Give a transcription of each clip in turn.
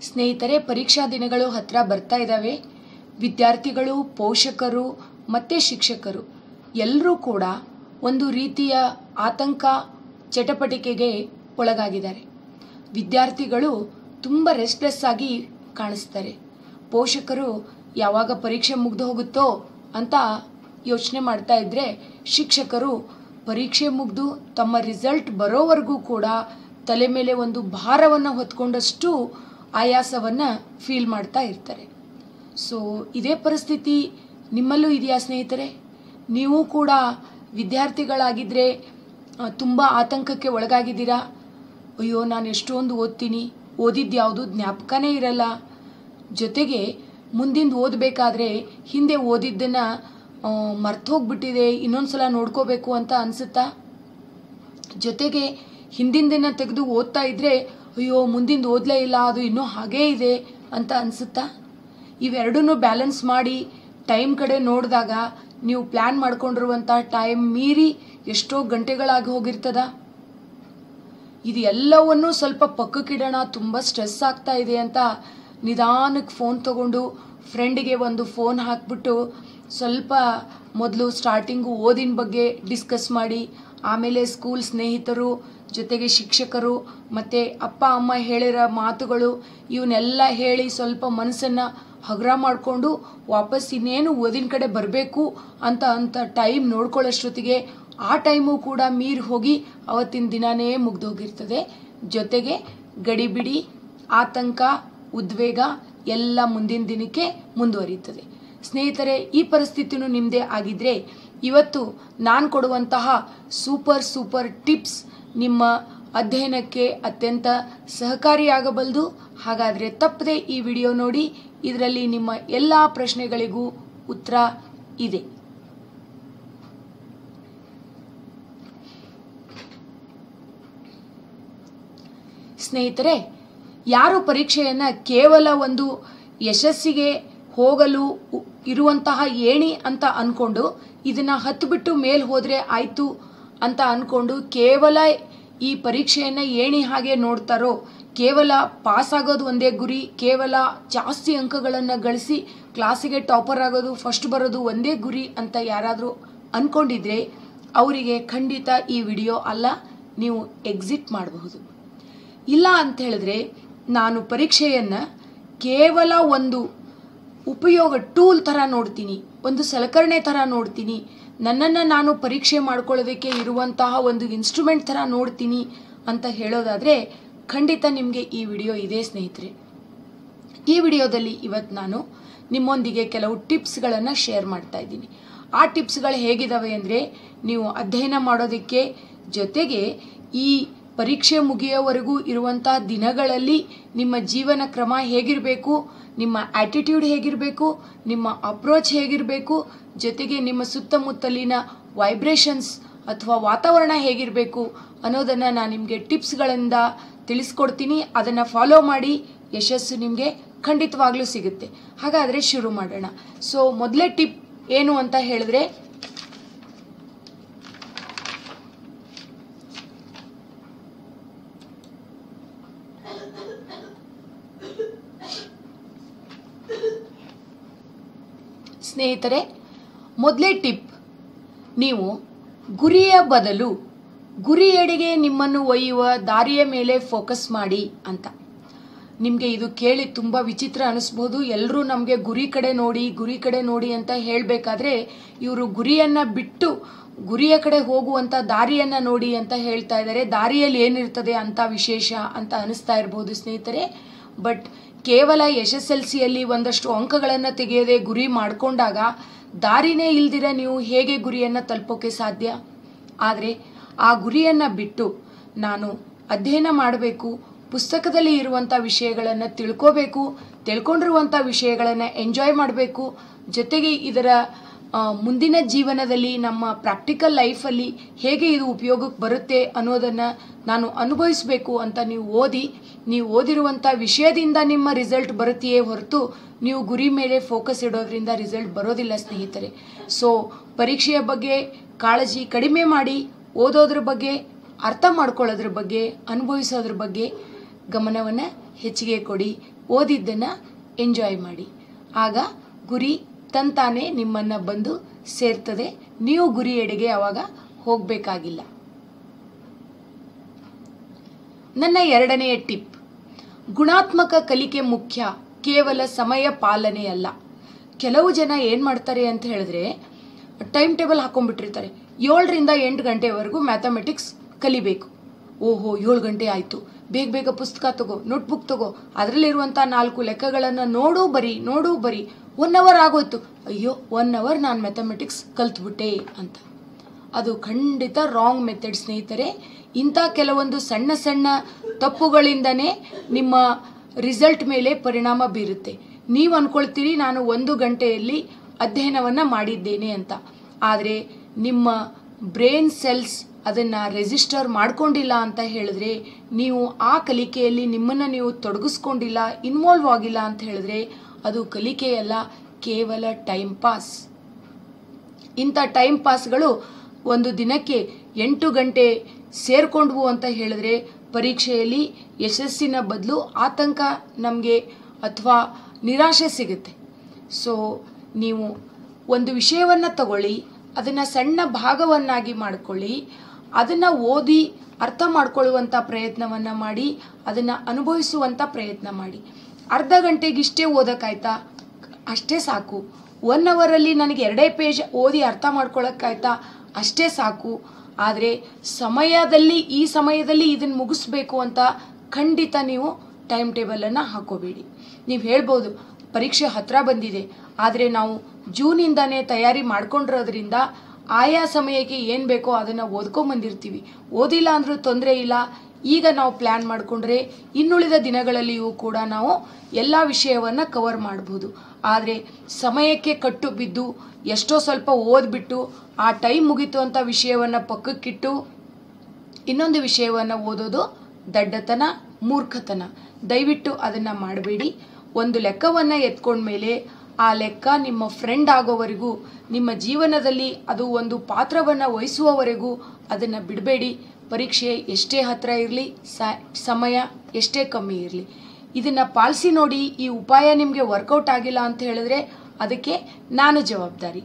ಸ್ನೇಹಿತರೆ ಪರೀಕ್ಷಾ ದಿನಗಳು ಹತ್ರ ಬರ್ತಾ ಇದ್ದಾವೆ ವಿದ್ಯಾರ್ಥಿಗಳು ಪೋಷಕರು ಮತ್ತು ಶಿಕ್ಷಕರು ಎಲ್ಲರೂ ಕೂಡ ಒಂದು ರೀತಿಯ ಆತಂಕ ಚಟಪಟಿಕೆಗೆ ಒಳಗಾಗಿದ್ದಾರೆ ವಿದ್ಯಾರ್ಥಿಗಳು ತುಂಬ ರೆಸ್ಟ್ಲೆಸ್ ಆಗಿ ಕಾಣಿಸ್ತಾರೆ ಪೋಷಕರು ಯಾವಾಗ ಪರೀಕ್ಷೆ ಮುಗ್ದು ಹೋಗುತ್ತೋ ಅಂತ ಯೋಚನೆ ಮಾಡ್ತಾ ಇದ್ದರೆ ಶಿಕ್ಷಕರು ಪರೀಕ್ಷೆ ಮುಗಿದು ತಮ್ಮ ರಿಸಲ್ಟ್ ಬರೋವರೆಗೂ ಕೂಡ ತಲೆ ಮೇಲೆ ಒಂದು ಭಾರವನ್ನು ಹೊತ್ಕೊಂಡಷ್ಟು ಆಯಾಸವನ್ನು ಫೀಲ್ ಮಾಡ್ತಾ ಇರ್ತಾರೆ ಸೊ ಇದೇ ಪರಿಸ್ಥಿತಿ ನಿಮ್ಮಲ್ಲೂ ಇದೆಯಾ ಸ್ನೇಹಿತರೆ ನೀವು ಕೂಡ ವಿದ್ಯಾರ್ಥಿಗಳಾಗಿದ್ದರೆ ತುಂಬ ಆತಂಕಕ್ಕೆ ಒಳಗಾಗಿದ್ದೀರಾ ಅಯ್ಯೋ ನಾನು ಎಷ್ಟೊಂದು ಓದ್ತೀನಿ ಓದಿದ್ದು ಯಾವುದು ಜ್ಞಾಪಕನೇ ಇರಲ್ಲ ಜೊತೆಗೆ ಮುಂದಿಂದು ಓದಬೇಕಾದ್ರೆ ಹಿಂದೆ ಓದಿದ್ದನ್ನು ಮರ್ತೋಗ್ಬಿಟ್ಟಿದೆ ಇನ್ನೊಂದು ಸಲ ನೋಡ್ಕೋಬೇಕು ಅಂತ ಅನಿಸುತ್ತಾ ಜೊತೆಗೆ ಹಿಂದಿನ ದಿನ ತೆಗೆದು ಓದ್ತಾ ಇದ್ದರೆ ಅಯ್ಯೋ ಮುಂದಿಂದು ಓದಲೇ ಇಲ್ಲ ಅದು ಇನ್ನೂ ಹಾಗೇ ಇದೆ ಅಂತ ಅನಿಸುತ್ತಾ ಇವೆರಡನ್ನೂ ಬ್ಯಾಲೆನ್ಸ್ ಮಾಡಿ ಟೈಮ್ ಕಡೆ ನೋಡಿದಾಗ ನೀವು ಪ್ಲ್ಯಾನ್ ಮಾಡ್ಕೊಂಡಿರುವಂಥ ಟೈಮ್ ಮೀರಿ ಎಷ್ಟೋ ಗಂಟೆಗಳಾಗಿ ಹೋಗಿರ್ತದ ಇದು ಎಲ್ಲವನ್ನೂ ಸ್ವಲ್ಪ ಪಕ್ಕಕ್ಕಿಡೋಣ ತುಂಬ ಸ್ಟ್ರೆಸ್ ಆಗ್ತಾ ಇದೆ ಅಂತ ನಿಧಾನಕ್ಕೆ ಫೋನ್ ತಗೊಂಡು ಫ್ರೆಂಡಿಗೆ ಒಂದು ಫೋನ್ ಹಾಕ್ಬಿಟ್ಟು ಸ್ವಲ್ಪ ಮೊದಲು ಸ್ಟಾರ್ಟಿಂಗು ಓದಿನ ಬಗ್ಗೆ ಡಿಸ್ಕಸ್ ಮಾಡಿ ಆಮೇಲೆ ಸ್ಕೂಲ್ ಸ್ನೇಹಿತರು ಜೊತೆಗೆ ಶಿಕ್ಷಕರು ಮತ್ತು ಅಪ್ಪ ಅಮ್ಮ ಹೇಳಿರೋ ಮಾತುಗಳು ಇವನ್ನೆಲ್ಲ ಹೇಳಿ ಸ್ವಲ್ಪ ಮನಸ್ಸನ್ನು ಹಗುರ ಮಾಡಿಕೊಂಡು ವಾಪಸ್ ಇನ್ನೇನು ಓದಿನ ಕಡೆ ಬರಬೇಕು ಅಂತ ಅಂತ ಟೈಮ್ ನೋಡ್ಕೊಳ್ಳೋಷ್ಟೊತ್ತಿಗೆ ಆ ಟೈಮು ಕೂಡ ಮೀರಿ ಹೋಗಿ ಅವತ್ತಿನ ದಿನನೇ ಮುಗ್ದೋಗಿರ್ತದೆ ಜೊತೆಗೆ ಗಡಿಬಿಡಿ ಆತಂಕ ಉದ್ವೇಗ ಎಲ್ಲ ಮುಂದಿನ ದಿನಕ್ಕೆ ಮುಂದುವರಿಯುತ್ತದೆ ಸ್ನೇಹಿತರೆ ಈ ಪರಿಸ್ಥಿತಿನೂ ನಿಮ್ಮದೇ ಆಗಿದ್ರೆ ಇವತ್ತು ನಾನು ಕೊಡುವಂತಹ ಸೂಪರ್ ಸೂಪರ್ ಟಿಪ್ಸ್ ನಿಮ್ಮ ಅಧ್ಯಯನಕ್ಕೆ ಅತ್ಯಂತ ಸಹಕಾರಿಯಾಗಬಲ್ಲದು ಹಾಗಾದರೆ ತಪ್ಪದೆ ಈ ವಿಡಿಯೋ ನೋಡಿ ಇದರಲ್ಲಿ ನಿಮ್ಮ ಎಲ್ಲ ಪ್ರಶ್ನೆಗಳಿಗೂ ಉತ್ತರ ಇದೆ ಸ್ನೇಹಿತರೆ ಯಾರು ಪರೀಕ್ಷೆಯನ್ನು ಕೇವಲ ಒಂದು ಯಶಸ್ಸಿಗೆ ಹೋಗಲು ಉ- ಇರುವಂತಹ ಏಣಿ ಅಂತ ಅಂದ್ಕೊಂಡು ಇದನ್ನು ಹತ್ತು ಮೇಲ್ ಹೋದರೆ ಆಯಿತು ಅಂತ ಅಂದ್ಕೊಂಡು ಕೇವಲ ಈ ಪರೀಕ್ಷೆಯನ್ನು ಏಣಿ ಹಾಗೆ ನೋಡ್ತಾರೋ ಕೇವಲ ಪಾಸ್ ಆಗೋದು ಒಂದೇ ಗುರಿ ಕೇವಲ ಜಾಸ್ತಿ ಅಂಕಗಳನ್ನು ಗಳಿಸಿ ಕ್ಲಾಸಿಗೆ ಟಾಪರ್ ಆಗೋದು ಫಸ್ಟ್ ಬರೋದು ಒಂದೇ ಗುರಿ ಅಂತ ಯಾರಾದರೂ ಅಂದ್ಕೊಂಡಿದ್ರೆ ಅವರಿಗೆ ಖಂಡಿತ ಈ ವಿಡಿಯೋ ಅಲ್ಲ ನೀವು ಎಕ್ಸಿಟ್ ಮಾಡಬಹುದು ಇಲ್ಲ ಅಂತ ಹೇಳಿದ್ರೆ ನಾನು ಪರೀಕ್ಷೆಯನ್ನು ಕೇವಲ ಒಂದು ಉಪಯೋಗ ಟೂಲ್ ಥರ ನೋಡ್ತೀನಿ ಒಂದು ಸಲಕರಣೆ ಥರ ನೋಡ್ತೀನಿ ನನ್ನನ್ನು ನಾನು ಪರೀಕ್ಷೆ ಮಾಡ್ಕೊಳ್ಳೋದಕ್ಕೆ ಇರುವಂತಹ ಒಂದು ಇನ್ಸ್ಟ್ರೂಮೆಂಟ್ ಥರ ನೋಡ್ತೀನಿ ಅಂತ ಹೇಳೋದಾದರೆ ಖಂಡಿತ ನಿಮಗೆ ಈ ವಿಡಿಯೋ ಇದೆ ಸ್ನೇಹಿತರೆ ಈ ವಿಡಿಯೋದಲ್ಲಿ ಇವತ್ತು ನಾನು ನಿಮ್ಮೊಂದಿಗೆ ಕೆಲವು ಟಿಪ್ಸ್ಗಳನ್ನು ಶೇರ್ ಮಾಡ್ತಾ ಇದ್ದೀನಿ ಆ ಟಿಪ್ಸ್ಗಳು ಹೇಗಿದ್ದಾವೆ ಅಂದರೆ ನೀವು ಅಧ್ಯಯನ ಮಾಡೋದಕ್ಕೆ ಜೊತೆಗೆ ಈ ಪರೀಕ್ಷೆ ಮುಗಿಯೋವರೆಗೂ ಇರುವಂತಹ ದಿನಗಳಲ್ಲಿ ನಿಮ್ಮ ಜೀವನ ಕ್ರಮ ಹೇಗಿರಬೇಕು ನಿಮ್ಮ ಆ್ಯಟಿಟ್ಯೂಡ್ ಹೇಗಿರಬೇಕು ನಿಮ್ಮ ಅಪ್ರೋಚ್ ಹೇಗಿರಬೇಕು ಜೊತೆಗೆ ನಿಮ್ಮ ಸುತ್ತಮುತ್ತಲಿನ ವೈಬ್ರೇಷನ್ಸ್ ಅಥವಾ ವಾತಾವರಣ ಹೇಗಿರಬೇಕು ಅನ್ನೋದನ್ನು ನಾನು ನಿಮಗೆ ಟಿಪ್ಸ್ಗಳಿಂದ ತಿಳಿಸ್ಕೊಡ್ತೀನಿ ಅದನ್ನು ಫಾಲೋ ಮಾಡಿ ಯಶಸ್ಸು ನಿಮಗೆ ಖಂಡಿತವಾಗ್ಲೂ ಸಿಗುತ್ತೆ ಹಾಗಾದರೆ ಶುರು ಮಾಡೋಣ ಸೊ ಮೊದಲೇ ಟಿಪ್ ಏನು ಅಂತ ಹೇಳಿದ್ರೆ ಸ್ನೇಹಿತರೆ ಮೊದಲೇ ಟಿಪ್ ನೀವು ಗುರಿಯ ಬದಲು ಗುರಿಯೆಡೆಗೆ ನಿಮ್ಮನ್ನು ಒಯ್ಯುವ ದಾರಿಯ ಮೇಲೆ ಫೋಕಸ್ ಮಾಡಿ ಅಂತ ನಿಮಗೆ ಇದು ಕೇಳಿ ತುಂಬ ವಿಚಿತ್ರ ಅನಿಸ್ಬೋದು ಎಲ್ಲರೂ ನಮಗೆ ಗುರಿ ಕಡೆ ನೋಡಿ ಗುರಿ ಕಡೆ ನೋಡಿ ಅಂತ ಹೇಳಬೇಕಾದ್ರೆ ಇವರು ಗುರಿಯನ್ನು ಬಿಟ್ಟು ಗುರಿಯ ಕಡೆ ಹೋಗುವಂಥ ದಾರಿಯನ್ನು ನೋಡಿ ಅಂತ ಹೇಳ್ತಾ ಇದ್ದಾರೆ ದಾರಿಯಲ್ಲಿ ಏನಿರ್ತದೆ ಅಂತ ವಿಶೇಷ ಅಂತ ಅನಿಸ್ತಾ ಇರ್ಬೋದು ಸ್ನೇಹಿತರೆ ಬಟ್ ಕೇವಲ ಎಸ್ ಎಸ್ ಎಲ್ ಸಿಯಲ್ಲಿ ಒಂದಷ್ಟು ಅಂಕಗಳನ್ನು ತೆಗೆಯದೆ ಗುರಿ ಮಾಡಿಕೊಂಡಾಗ ದಾರಿನೇ ಇಲ್ದಿರ ನೀವು ಹೇಗೆ ಗುರಿಯನ್ನು ತಲುಪೋಕೆ ಸಾಧ್ಯ ಆದರೆ ಆ ಗುರಿಯನ್ನು ಬಿಟ್ಟು ನಾನು ಅಧ್ಯಯನ ಮಾಡಬೇಕು ಪುಸ್ತಕದಲ್ಲಿ ಇರುವಂಥ ವಿಷಯಗಳನ್ನು ತಿಳ್ಕೋಬೇಕು ತಿಳ್ಕೊಂಡಿರುವಂಥ ವಿಷಯಗಳನ್ನು ಎಂಜಾಯ್ ಮಾಡಬೇಕು ಜೊತೆಗೆ ಇದರ ಆ, ಮುಂದಿನ ಜೀವನದಲ್ಲಿ ನಮ್ಮ ಪ್ರಾಕ್ಟಿಕಲ್ ಲೈಫಲ್ಲಿ ಹೇಗೆ ಇದು ಉಪಯೋಗಕ್ಕೆ ಬರುತ್ತೆ ಅನ್ನೋದನ್ನು ನಾನು ಅನುಭವಿಸಬೇಕು ಅಂತ ನೀವು ಓದಿ ನೀವು ಓದಿರುವಂಥ ವಿಷಯದಿಂದ ನಿಮ್ಮ ರಿಸಲ್ಟ್ ಬರುತ್ತೆಯೇ ಹೊರತು ನೀವು ಗುರಿ ಮೇಲೆ ಫೋಕಸ್ ಇಡೋದ್ರಿಂದ ರಿಸಲ್ಟ್ ಬರೋದಿಲ್ಲ ಸ್ನೇಹಿತರೆ ಸೊ ಪರೀಕ್ಷೆಯ ಬಗ್ಗೆ ಕಾಳಜಿ ಕಡಿಮೆ ಮಾಡಿ ಓದೋದ್ರ ಬಗ್ಗೆ ಅರ್ಥ ಮಾಡ್ಕೊಳ್ಳೋದ್ರ ಬಗ್ಗೆ ಅನುಭವಿಸೋದ್ರ ಬಗ್ಗೆ ಗಮನವನ್ನು ಹೆಚ್ಚಿಗೆ ಕೊಡಿ ಓದಿದ್ದನ್ನು ಎಂಜಾಯ್ ಮಾಡಿ ಆಗ ಗುರಿ ತಂತಾನೇ ನಿಮ್ಮನ್ನು ಬಂದು ಸೇರ್ತದೆ ನೀವು ಗುರಿಯೆಡೆಗೆ ಅವಾಗ ಹೋಗಬೇಕಾಗಿಲ್ಲ ನನ್ನ ಎರಡನೆಯ ಟಿಪ್ ಗುಣಾತ್ಮಕ ಕಲಿಕೆ ಮುಖ್ಯ ಕೇವಲ ಸಮಯ ಪಾಲನೆಯಲ್ಲ ಕೆಲವು ಜನ ಏನು ಮಾಡ್ತಾರೆ ಅಂತ ಹೇಳಿದ್ರೆ ಟೈಮ್ ಟೇಬಲ್ ಹಾಕೊಂಡ್ಬಿಟ್ಟಿರ್ತಾರೆ ಏಳರಿಂದ ಎಂಟು ಗಂಟೆವರೆಗೂ ಮ್ಯಾಥಮೆಟಿಕ್ಸ್ ಕಲಿಬೇಕು ಓಹೋ ಏಳು ಗಂಟೆ ಆಯಿತು ಬೇಗ ಬೇಗ ಪುಸ್ತಕ ತಗೋ ನೋಟ್ಬುಕ್ ತಗೋ ಅದರಲ್ಲಿರುವಂಥ ನಾಲ್ಕು ಲೆಕ್ಕಗಳನ್ನು ನೋಡು ಬರಿ ನೋಡು ಬರಿ ಒನ್ ಅವರ್ ಆಗೋಯ್ತು ಅಯ್ಯೋ ಒನ್ ಅವರ್ ನಾನು ಮ್ಯಾಥಮೆಟಿಕ್ಸ್ ಕಲ್ತ್ಬಿಟ್ಟೆ ಅಂತ ಅದು ಖಂಡಿತ ರಾಂಗ್ ಮೆಥಡ್ ಸ್ನೇಹಿತರೆ ಇಂಥ ಕೆಲವೊಂದು ಸಣ್ಣ ಸಣ್ಣ ತಪ್ಪುಗಳಿಂದನೇ ನಿಮ್ಮ ರಿಸಲ್ಟ್ ಮೇಲೆ ಪರಿಣಾಮ ಬೀರುತ್ತೆ ನೀವು ಅಂದ್ಕೊಳ್ತೀರಿ ನಾನು ಒಂದು ಗಂಟೆಯಲ್ಲಿ ಅಧ್ಯಯನವನ್ನು ಮಾಡಿದ್ದೇನೆ ಅಂತ ಆದರೆ ನಿಮ್ಮ ಬ್ರೈನ್ ಸೆಲ್ಸ್ ಅದನ್ನು ರೆಜಿಸ್ಟರ್ ಮಾಡ್ಕೊಂಡಿಲ್ಲ ಅಂತ ಹೇಳಿದ್ರೆ ನೀವು ಆ ಕಲಿಕೆಯಲ್ಲಿ ನಿಮ್ಮನ್ನು ನೀವು ತೊಡಗಿಸ್ಕೊಂಡಿಲ್ಲ ಇನ್ವಾಲ್ವ್ ಆಗಿಲ್ಲ ಅಂತ ಹೇಳಿದ್ರೆ ಅದು ಕಲಿಕೆಯಲ್ಲ ಕೇವಲ ಟೈಮ್ ಪಾಸ್ ಇಂಥ ಟೈಮ್ ಪಾಸ್ಗಳು ಒಂದು ದಿನಕ್ಕೆ ಎಂಟು ಗಂಟೆ ಸೇರ್ಕೊಂಡ್ವು ಅಂತ ಹೇಳಿದ್ರೆ ಪರೀಕ್ಷೆಯಲ್ಲಿ ಯಶಸ್ಸಿನ ಬದಲು ಆತಂಕ ನಮಗೆ ಅಥವಾ ನಿರಾಶೆ ಸಿಗುತ್ತೆ ಸೊ ನೀವು ಒಂದು ವಿಷಯವನ್ನು ತಗೊಳ್ಳಿ ಅದನ್ನು ಸಣ್ಣ ಭಾಗವನ್ನಾಗಿ ಮಾಡಿಕೊಳ್ಳಿ ಅದನ್ನು ಓದಿ ಅರ್ಥ ಮಾಡ್ಕೊಳ್ಳುವಂಥ ಪ್ರಯತ್ನವನ್ನು ಮಾಡಿ ಅದನ್ನು ಅನುಭವಿಸುವಂಥ ಪ್ರಯತ್ನ ಮಾಡಿ ಅರ್ಧ ಗಂಟೆಗಿಷ್ಟೇ ಓದೋಕ್ಕಾಯ್ತಾ ಅಷ್ಟೇ ಸಾಕು ಒನ್ ಅವರಲ್ಲಿ ನನಗೆ ಎರಡೇ ಪೇಜ್ ಓದಿ ಅರ್ಥ ಮಾಡ್ಕೊಳ್ಳೋಕ್ಕಾಯ್ತಾ ಅಷ್ಟೇ ಸಾಕು ಆದರೆ ಸಮಯದಲ್ಲಿ ಈ ಸಮಯದಲ್ಲಿ ಇದನ್ನು ಮುಗಿಸ್ಬೇಕು ಅಂತ ಖಂಡಿತ ನೀವು ಟೈಮ್ ಟೇಬಲನ್ನು ಹಾಕೋಬೇಡಿ ನೀವು ಹೇಳ್ಬೋದು ಪರೀಕ್ಷೆ ಹತ್ತಿರ ಬಂದಿದೆ ಆದರೆ ನಾವು ಜೂನಿಂದಾನೇ ತಯಾರಿ ಮಾಡ್ಕೊಂಡಿರೋದ್ರಿಂದ ಆಯಾ ಸಮಯಕ್ಕೆ ಏನು ಬೇಕೋ ಅದನ್ನು ಓದ್ಕೊಂಬಂದಿರ್ತೀವಿ ಓದಿಲ್ಲ ಅಂದರೂ ತೊಂದರೆ ಇಲ್ಲ ಈಗ ನಾವು ಪ್ಲ್ಯಾನ್ ಮಾಡಿಕೊಂಡ್ರೆ ಇನ್ನುಳಿದ ದಿನಗಳಲ್ಲಿಯೂ ಕೂಡ ನಾವು ಎಲ್ಲ ವಿಷಯವನ್ನು ಕವರ್ ಮಾಡ್ಬೋದು ಆದರೆ ಸಮಯಕ್ಕೆ ಕಟ್ಟು ಬಿದ್ದು ಎಷ್ಟೋ ಸ್ವಲ್ಪ ಓದ್ಬಿಟ್ಟು ಆ ಟೈಮ್ ಮುಗೀತು ಅಂತ ವಿಷಯವನ್ನು ಪಕ್ಕಕ್ಕಿಟ್ಟು ಇನ್ನೊಂದು ವಿಷಯವನ್ನು ಓದೋದು ದಡ್ಡತನ ಮೂರ್ಖತನ ದಯವಿಟ್ಟು ಅದನ್ನು ಮಾಡಬೇಡಿ ಒಂದು ಲೆಕ್ಕವನ್ನು ಎತ್ಕೊಂಡ್ಮೇಲೆ ಆ ಲೆಕ್ಕ ನಿಮ್ಮ ಫ್ರೆಂಡ್ ಆಗೋವರೆಗೂ ನಿಮ್ಮ ಜೀವನದಲ್ಲಿ ಅದು ಒಂದು ಪಾತ್ರವನ್ನು ವಹಿಸುವವರೆಗೂ ಅದನ್ನು ಬಿಡಬೇಡಿ ಪರೀಕ್ಷೆ ಎಷ್ಟೇ ಹತ್ತಿರ ಇರಲಿ ಸಮಯ ಎಷ್ಟೇ ಕಮ್ಮಿ ಇರಲಿ ಇದನ್ನು ಪಾಲಿಸಿ ನೋಡಿ ಈ ಉಪಾಯ ನಿಮಗೆ ವರ್ಕೌಟ್ ಆಗಿಲ್ಲ ಅಂತ ಹೇಳಿದ್ರೆ ಅದಕ್ಕೆ ನಾನು ಜವಾಬ್ದಾರಿ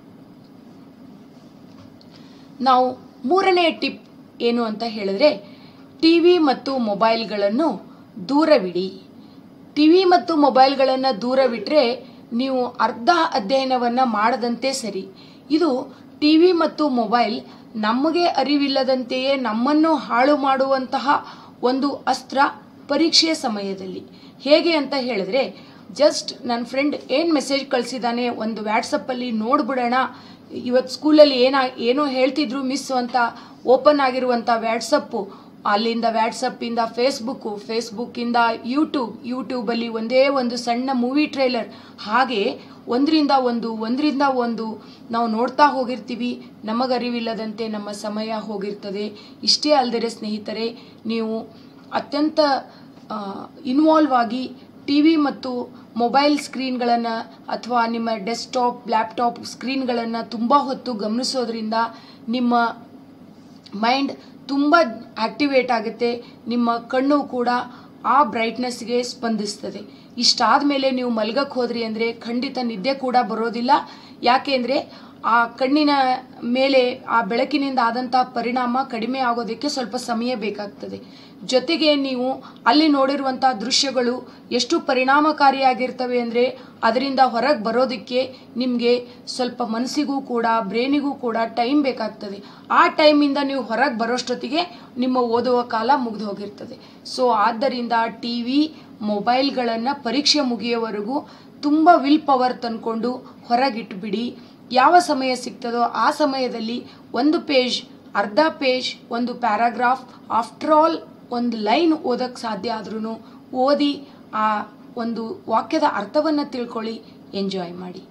ನಾವು ಮೂರನೇ ಟಿಪ್ ಏನು ಅಂತ ಹೇಳಿದ್ರೆ ಟಿ ವಿ ಮತ್ತು ಮೊಬೈಲ್ಗಳನ್ನು ದೂರವಿಡಿ ಟಿ ವಿ ಮತ್ತು ಮೊಬೈಲ್ಗಳನ್ನು ದೂರವಿಟ್ಟರೆ ನೀವು ಅರ್ಧ ಅಧ್ಯಯನವನ್ನು ಮಾಡದಂತೆ ಸರಿ ಇದು ಟಿ ವಿ ಮತ್ತು ಮೊಬೈಲ್ ನಮಗೆ ಅರಿವಿಲ್ಲದಂತೆಯೇ ನಮ್ಮನ್ನು ಹಾಳು ಮಾಡುವಂತಹ ಒಂದು ಅಸ್ತ್ರ ಪರೀಕ್ಷೆಯ ಸಮಯದಲ್ಲಿ ಹೇಗೆ ಅಂತ ಹೇಳಿದ್ರೆ ಜಸ್ಟ್ ನನ್ನ ಫ್ರೆಂಡ್ ಏನು ಮೆಸೇಜ್ ಕಳಿಸಿದ್ದಾನೆ ಒಂದು ವ್ಯಾಟ್ಸಪ್ಪಲ್ಲಿ ನೋಡ್ಬಿಡೋಣ ಇವತ್ತು ಸ್ಕೂಲಲ್ಲಿ ಏನ ಏನೋ ಹೇಳ್ತಿದ್ರು ಮಿಸ್ ಅಂತ ಓಪನ್ ಆಗಿರುವಂಥ ವ್ಯಾಟ್ಸಪ್ಪು ಅಲ್ಲಿಂದ ವ್ಯಾಟ್ಸಪ್ಪಿಂದ ಫೇಸ್ಬುಕ್ಕು ಫೇಸ್ಬುಕ್ಕಿಂದ ಯೂಟ್ಯೂಬ್ ಯೂಟ್ಯೂಬಲ್ಲಿ ಒಂದೇ ಒಂದು ಸಣ್ಣ ಮೂವಿ ಟ್ರೈಲರ್ ಹಾಗೆ ಒಂದರಿಂದ ಒಂದು ಒಂದರಿಂದ ಒಂದು ನಾವು ನೋಡ್ತಾ ಹೋಗಿರ್ತೀವಿ ನಮಗರಿವಿಲ್ಲದಂತೆ ನಮ್ಮ ಸಮಯ ಹೋಗಿರ್ತದೆ ಇಷ್ಟೇ ಅಲ್ಲದೆ ಸ್ನೇಹಿತರೆ ನೀವು ಅತ್ಯಂತ ಇನ್ವಾಲ್ವ್ ಆಗಿ ಟಿ ವಿ ಮತ್ತು ಮೊಬೈಲ್ ಸ್ಕ್ರೀನ್ಗಳನ್ನು ಅಥವಾ ನಿಮ್ಮ ಡೆಸ್ಕ್ಟಾಪ್ ಲ್ಯಾಪ್ಟಾಪ್ ಸ್ಕ್ರೀನ್ಗಳನ್ನು ತುಂಬ ಹೊತ್ತು ಗಮನಿಸೋದ್ರಿಂದ ನಿಮ್ಮ ಮೈಂಡ್ ತುಂಬ ಆಕ್ಟಿವೇಟ್ ಆಗುತ್ತೆ ನಿಮ್ಮ ಕಣ್ಣು ಕೂಡ ಆ ಬ್ರೈಟ್ನೆಸ್ಗೆ ಸ್ಪಂದಿಸ್ತದೆ ಇಷ್ಟಾದ ಮೇಲೆ ನೀವು ಮಲ್ಗಕ್ಕೆ ಹೋದ್ರಿ ಅಂದರೆ ಖಂಡಿತ ನಿದ್ದೆ ಕೂಡ ಬರೋದಿಲ್ಲ ಯಾಕೆಂದರೆ ಆ ಕಣ್ಣಿನ ಮೇಲೆ ಆ ಬೆಳಕಿನಿಂದ ಆದಂಥ ಪರಿಣಾಮ ಕಡಿಮೆ ಆಗೋದಕ್ಕೆ ಸ್ವಲ್ಪ ಸಮಯ ಬೇಕಾಗ್ತದೆ ಜೊತೆಗೆ ನೀವು ಅಲ್ಲಿ ನೋಡಿರುವಂಥ ದೃಶ್ಯಗಳು ಎಷ್ಟು ಪರಿಣಾಮಕಾರಿಯಾಗಿರ್ತವೆ ಅಂದರೆ ಅದರಿಂದ ಹೊರಗೆ ಬರೋದಕ್ಕೆ ನಿಮಗೆ ಸ್ವಲ್ಪ ಮನಸ್ಸಿಗೂ ಕೂಡ ಬ್ರೈನಿಗೂ ಕೂಡ ಟೈಮ್ ಬೇಕಾಗ್ತದೆ ಆ ಟೈಮಿಂದ ನೀವು ಹೊರಗೆ ಬರೋಷ್ಟೊತ್ತಿಗೆ ನಿಮ್ಮ ಓದುವ ಕಾಲ ಮುಗಿದು ಹೋಗಿರ್ತದೆ ಸೊ ಆದ್ದರಿಂದ ಟಿ ವಿ ಮೊಬೈಲ್ಗಳನ್ನು ಪರೀಕ್ಷೆ ಮುಗಿಯೋವರೆಗೂ ತುಂಬ ವಿಲ್ ಪವರ್ ತಂದ್ಕೊಂಡು ಹೊರಗಿಟ್ಬಿಡಿ ಯಾವ ಸಮಯ ಸಿಗ್ತದೋ ಆ ಸಮಯದಲ್ಲಿ ಒಂದು ಪೇಜ್ ಅರ್ಧ ಪೇಜ್ ಒಂದು ಪ್ಯಾರಾಗ್ರಾಫ್ ಆಫ್ಟರ್ ಆಲ್ ಒಂದು ಲೈನ್ ಓದಕ್ಕೆ ಸಾಧ್ಯ ಆದ್ರೂ ಓದಿ ಆ ಒಂದು ವಾಕ್ಯದ ಅರ್ಥವನ್ನು ತಿಳ್ಕೊಳ್ಳಿ ಎಂಜಾಯ್ ಮಾಡಿ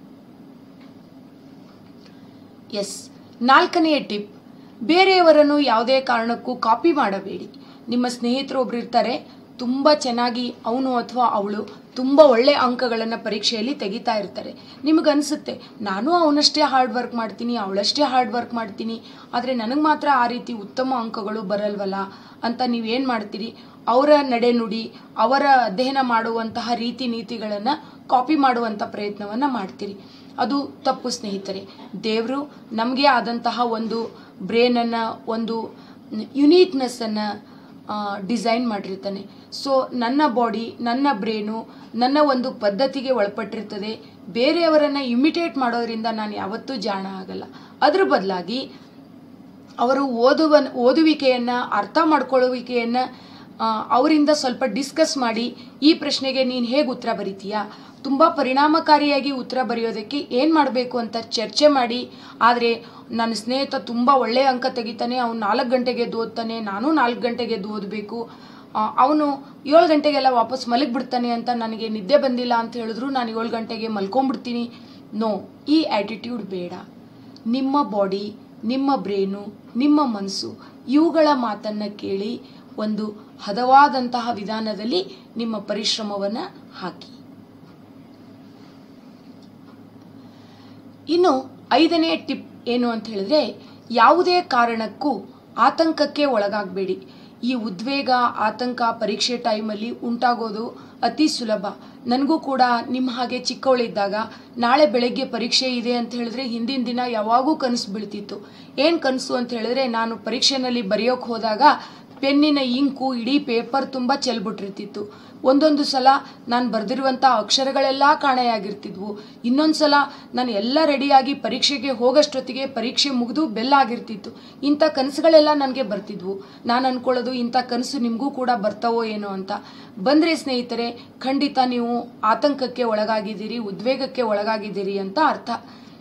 ಎಸ್ ನಾಲ್ಕನೆಯ ಟಿಪ್ ಬೇರೆಯವರನ್ನು ಯಾವುದೇ ಕಾರಣಕ್ಕೂ ಕಾಪಿ ಮಾಡಬೇಡಿ ನಿಮ್ಮ ಸ್ನೇಹಿತರು ಒಬ್ರು ಇರ್ತಾರೆ ತುಂಬ ಚೆನ್ನಾಗಿ ಅವನು ಅಥವಾ ಅವಳು ತುಂಬ ಒಳ್ಳೆ ಅಂಕಗಳನ್ನು ಪರೀಕ್ಷೆಯಲ್ಲಿ ತೆಗಿತಾ ಇರ್ತಾರೆ ನಿಮಗನ್ಸುತ್ತೆ ನಾನು ಅವನಷ್ಟೇ ಹಾರ್ಡ್ ವರ್ಕ್ ಮಾಡ್ತೀನಿ ಅವಳಷ್ಟೇ ಹಾರ್ಡ್ ವರ್ಕ್ ಮಾಡ್ತೀನಿ ಆದರೆ ನನಗೆ ಮಾತ್ರ ಆ ರೀತಿ ಉತ್ತಮ ಅಂಕಗಳು ಬರಲ್ವಲ್ಲ ಅಂತ ನೀವೇನು ಮಾಡ್ತೀರಿ ಅವರ ನಡೆನುಡಿ ಅವರ ಅಧ್ಯಯನ ಮಾಡುವಂತಹ ರೀತಿ ನೀತಿಗಳನ್ನು ಕಾಪಿ ಮಾಡುವಂಥ ಪ್ರಯತ್ನವನ್ನು ಮಾಡ್ತೀರಿ ಅದು ತಪ್ಪು ಸ್ನೇಹಿತರೆ ದೇವರು ನಮಗೆ ಆದಂತಹ ಒಂದು ಬ್ರೇನನ್ನು ಒಂದು ಯುನೀಕ್ನೆಸ್ಸನ್ನು ಡಿಸೈನ್ ಮಾಡಿರ್ತಾನೆ ಸೊ ನನ್ನ ಬಾಡಿ ನನ್ನ ಬ್ರೇನು ನನ್ನ ಒಂದು ಪದ್ಧತಿಗೆ ಒಳಪಟ್ಟಿರ್ತದೆ ಬೇರೆಯವರನ್ನು ಇಮಿಟೇಟ್ ಮಾಡೋದ್ರಿಂದ ನಾನು ಯಾವತ್ತೂ ಜಾಣ ಆಗಲ್ಲ ಅದ್ರ ಬದಲಾಗಿ ಅವರು ಓದುವ ಓದುವಿಕೆಯನ್ನು ಅರ್ಥ ಮಾಡ್ಕೊಳ್ಳುವಿಕೆಯನ್ನು ಅವರಿಂದ ಸ್ವಲ್ಪ ಡಿಸ್ಕಸ್ ಮಾಡಿ ಈ ಪ್ರಶ್ನೆಗೆ ನೀನು ಹೇಗೆ ಉತ್ತರ ಬರಿತೀಯಾ ತುಂಬ ಪರಿಣಾಮಕಾರಿಯಾಗಿ ಉತ್ತರ ಬರೆಯೋದಕ್ಕೆ ಏನು ಮಾಡಬೇಕು ಅಂತ ಚರ್ಚೆ ಮಾಡಿ ಆದರೆ ನನ್ನ ಸ್ನೇಹಿತ ತುಂಬ ಒಳ್ಳೆಯ ಅಂಕ ತೆಗಿತಾನೆ ಅವ್ನು ನಾಲ್ಕು ಗಂಟೆಗೆ ಎದ್ದು ಓದ್ತಾನೆ ನಾನು ನಾಲ್ಕು ಗಂಟೆಗೆ ಎದ್ದು ಓದಬೇಕು ಅವನು ಏಳು ಗಂಟೆಗೆಲ್ಲ ವಾಪಸ್ ಮಲಗಿಬಿಡ್ತಾನೆ ಅಂತ ನನಗೆ ನಿದ್ದೆ ಬಂದಿಲ್ಲ ಅಂತ ಹೇಳಿದ್ರು ನಾನು ಏಳು ಗಂಟೆಗೆ ಮಲ್ಕೊಂಡ್ಬಿಡ್ತೀನಿ ನೋ ಈ ಆ್ಯಟಿಟ್ಯೂಡ್ ಬೇಡ ನಿಮ್ಮ ಬಾಡಿ ನಿಮ್ಮ ಬ್ರೇನು ನಿಮ್ಮ ಮನಸ್ಸು ಇವುಗಳ ಮಾತನ್ನು ಕೇಳಿ ಒಂದು ಹದವಾದಂತಹ ವಿಧಾನದಲ್ಲಿ ನಿಮ್ಮ ಪರಿಶ್ರಮವನ್ನು ಹಾಕಿ ಇನ್ನು ಐದನೇ ಟಿಪ್ ಏನು ಅಂತ ಹೇಳಿದ್ರೆ ಯಾವುದೇ ಕಾರಣಕ್ಕೂ ಆತಂಕಕ್ಕೆ ಒಳಗಾಗಬೇಡಿ ಈ ಉದ್ವೇಗ ಆತಂಕ ಪರೀಕ್ಷೆ ಟೈಮಲ್ಲಿ ಉಂಟಾಗೋದು ಅತಿ ಸುಲಭ ನನಗೂ ಕೂಡ ನಿಮ್ಮ ಹಾಗೆ ಚಿಕ್ಕವಳಿದ್ದಾಗ ನಾಳೆ ಬೆಳಗ್ಗೆ ಪರೀಕ್ಷೆ ಇದೆ ಅಂತ ಹೇಳಿದ್ರೆ ಹಿಂದಿನ ದಿನ ಯಾವಾಗೂ ಕನಸು ಬೀಳ್ತಿತ್ತು ಏನು ಕನಸು ಅಂತ ಹೇಳಿದ್ರೆ ನಾನು ಪರೀಕ್ಷೆನಲ್ಲಿ ಬರೆಯೋಕೆ ಹೋದಾಗ ಪೆನ್ನಿನ ಇಂಕು ಇಡೀ ಪೇಪರ್ ತುಂಬ ಚೆಲ್ಬಿಟ್ಟಿರ್ತಿತ್ತು ಒಂದೊಂದು ಸಲ ನಾನು ಬರೆದಿರುವಂಥ ಅಕ್ಷರಗಳೆಲ್ಲ ಕಾಣೆಯಾಗಿರ್ತಿದ್ವು ಇನ್ನೊಂದು ಸಲ ನಾನು ಎಲ್ಲ ರೆಡಿಯಾಗಿ ಪರೀಕ್ಷೆಗೆ ಹೋಗೋಷ್ಟೊತ್ತಿಗೆ ಪರೀಕ್ಷೆ ಮುಗಿದು ಬೆಲ್ಲ ಆಗಿರ್ತಿತ್ತು ಇಂಥ ಕನಸುಗಳೆಲ್ಲ ನನಗೆ ಬರ್ತಿದ್ವು ನಾನು ಅಂದ್ಕೊಳ್ಳೋದು ಇಂಥ ಕನಸು ನಿಮಗೂ ಕೂಡ ಬರ್ತಾವೋ ಏನೋ ಅಂತ ಬಂದರೆ ಸ್ನೇಹಿತರೆ ಖಂಡಿತ ನೀವು ಆತಂಕಕ್ಕೆ ಒಳಗಾಗಿದ್ದೀರಿ ಉದ್ವೇಗಕ್ಕೆ ಒಳಗಾಗಿದ್ದೀರಿ ಅಂತ ಅರ್ಥ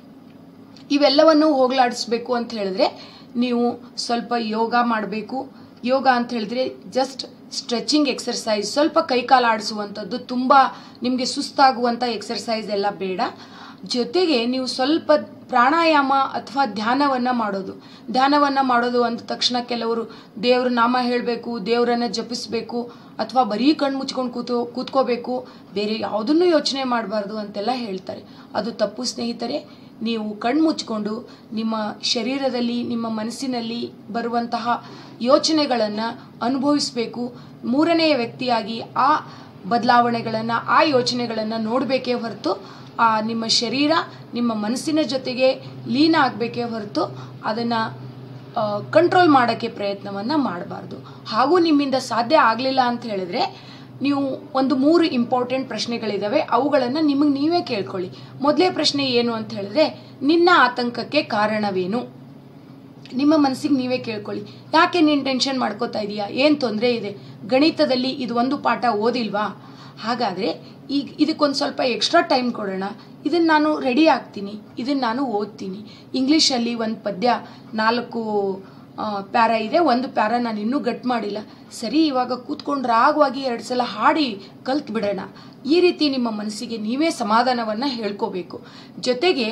ಇವೆಲ್ಲವನ್ನು ಹೋಗಲಾಡಿಸ್ಬೇಕು ಅಂತ ಹೇಳಿದ್ರೆ ನೀವು ಸ್ವಲ್ಪ ಯೋಗ ಮಾಡಬೇಕು ಯೋಗ ಅಂತ ಹೇಳಿದ್ರೆ ಜಸ್ಟ್ ಸ್ಟ್ರೆಚಿಂಗ್ ಎಕ್ಸರ್ಸೈಸ್ ಸ್ವಲ್ಪ ಕೈಕಾಲು ಆಡಿಸುವಂಥದ್ದು ತುಂಬ ನಿಮಗೆ ಸುಸ್ತಾಗುವಂಥ ಎಕ್ಸರ್ಸೈಸ್ ಎಲ್ಲ ಬೇಡ ಜೊತೆಗೆ ನೀವು ಸ್ವಲ್ಪ ಪ್ರಾಣಾಯಾಮ ಅಥವಾ ಧ್ಯಾನವನ್ನು ಮಾಡೋದು ಧ್ಯಾನವನ್ನು ಮಾಡೋದು ಅಂದ ತಕ್ಷಣ ಕೆಲವರು ದೇವ್ರ ನಾಮ ಹೇಳಬೇಕು ದೇವರನ್ನು ಜಪಿಸ್ಬೇಕು ಅಥವಾ ಬರೀ ಕಣ್ಣು ಮುಚ್ಕೊಂಡು ಕೂತು ಕೂತ್ಕೋಬೇಕು ಬೇರೆ ಯಾವುದನ್ನು ಯೋಚನೆ ಮಾಡಬಾರ್ದು ಅಂತೆಲ್ಲ ಹೇಳ್ತಾರೆ ಅದು ತಪ್ಪು ಸ್ನೇಹಿತರೆ ನೀವು ಕಣ್ಣು ಮುಚ್ಕೊಂಡು ನಿಮ್ಮ ಶರೀರದಲ್ಲಿ ನಿಮ್ಮ ಮನಸ್ಸಿನಲ್ಲಿ ಬರುವಂತಹ ಯೋಚನೆಗಳನ್ನು ಅನುಭವಿಸಬೇಕು ಮೂರನೆಯ ವ್ಯಕ್ತಿಯಾಗಿ ಆ ಬದಲಾವಣೆಗಳನ್ನು ಆ ಯೋಚನೆಗಳನ್ನು ನೋಡಬೇಕೇ ಹೊರತು ಆ ನಿಮ್ಮ ಶರೀರ ನಿಮ್ಮ ಮನಸ್ಸಿನ ಜೊತೆಗೆ ಲೀನ ಆಗಬೇಕೇ ಹೊರತು ಅದನ್ನು ಕಂಟ್ರೋಲ್ ಮಾಡೋಕ್ಕೆ ಪ್ರಯತ್ನವನ್ನು ಮಾಡಬಾರ್ದು ಹಾಗೂ ನಿಮ್ಮಿಂದ ಸಾಧ್ಯ ಆಗಲಿಲ್ಲ ಅಂತ ಹೇಳಿದ್ರೆ ನೀವು ಒಂದು ಮೂರು ಇಂಪಾರ್ಟೆಂಟ್ ಪ್ರಶ್ನೆಗಳಿದ್ದಾವೆ ಅವುಗಳನ್ನು ನಿಮಗೆ ನೀವೇ ಕೇಳ್ಕೊಳ್ಳಿ ಮೊದಲೇ ಪ್ರಶ್ನೆ ಏನು ಅಂತ ಹೇಳಿದ್ರೆ ನಿನ್ನ ಆತಂಕಕ್ಕೆ ಕಾರಣವೇನು ನಿಮ್ಮ ಮನಸ್ಸಿಗೆ ನೀವೇ ಕೇಳ್ಕೊಳ್ಳಿ ಯಾಕೆ ನೀನು ಟೆನ್ಷನ್ ಮಾಡ್ಕೋತಾ ಇದೀಯಾ ಏನು ತೊಂದರೆ ಇದೆ ಗಣಿತದಲ್ಲಿ ಇದು ಒಂದು ಪಾಠ ಓದಿಲ್ವಾ ಹಾಗಾದರೆ ಈಗ ಇದಕ್ಕೊಂದು ಸ್ವಲ್ಪ ಎಕ್ಸ್ಟ್ರಾ ಟೈಮ್ ಕೊಡೋಣ ಇದನ್ನು ನಾನು ರೆಡಿ ಆಗ್ತೀನಿ ಇದನ್ನು ನಾನು ಓದ್ತೀನಿ ಇಂಗ್ಲೀಷಲ್ಲಿ ಒಂದು ಪದ್ಯ ನಾಲ್ಕು ಪ್ಯಾರ ಇದೆ ಒಂದು ಪ್ಯಾರ ನಾನು ಇನ್ನೂ ಗಟ್ ಮಾಡಿಲ್ಲ ಸರಿ ಇವಾಗ ಕೂತ್ಕೊಂಡು ರಾಗವಾಗಿ ಎರಡು ಸಲ ಹಾಡಿ ಕಲ್ತು ಬಿಡೋಣ ಈ ರೀತಿ ನಿಮ್ಮ ಮನಸ್ಸಿಗೆ ನೀವೇ ಸಮಾಧಾನವನ್ನು ಹೇಳ್ಕೋಬೇಕು ಜೊತೆಗೆ